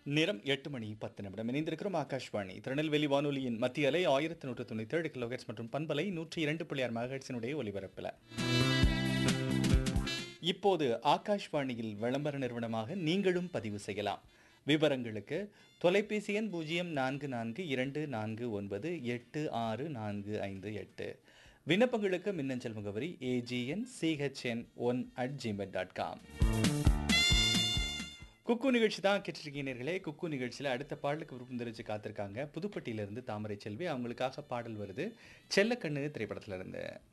நேரம் எட்டு மணி பத்து நிமிடம் இணைந்திருக்கிறோம் ஆகாஷ்வாணி திருநெல்வேலி வானொலியின் மத்திய அலை ஆயிரத்தி நூற்று தொண்ணூற்றி ஏழு கிலோஹெட்ஸ் மற்றும் பண்பலை நூற்றி இரண்டு புள்ளி ஆறு மெகாஹெட்ஸினுடைய ஒலிபரப்பில் இப்போது ஆகாஷ்வாணியில் விளம்பர நிறுவனமாக நீங்களும் பதிவு செய்யலாம் விவரங்களுக்கு தொலைபேசி எண் பூஜ்ஜியம் நான்கு நான்கு இரண்டு நான்கு ஒன்பது எட்டு ஆறு நான்கு ஐந்து எட்டு விண்ணப்பங்களுக்கு மின்னஞ்சல் முகவரி AGN CHN one at Gmail dot com குக்கு நிகழ்ச்சி தான் கேட்டிருக்கீங்களே குக்கு நிகழ்ச்சியில் அடுத்த பாடலுக்கு விருப்பம் தெரிவித்து காத்திருக்காங்க புதுப்பட்டியிலிருந்து தாமரை செல்வி அவங்களுக்காக பாடல் வருது செல்லக்கண்ணு திரைப்படத்துல இருந்து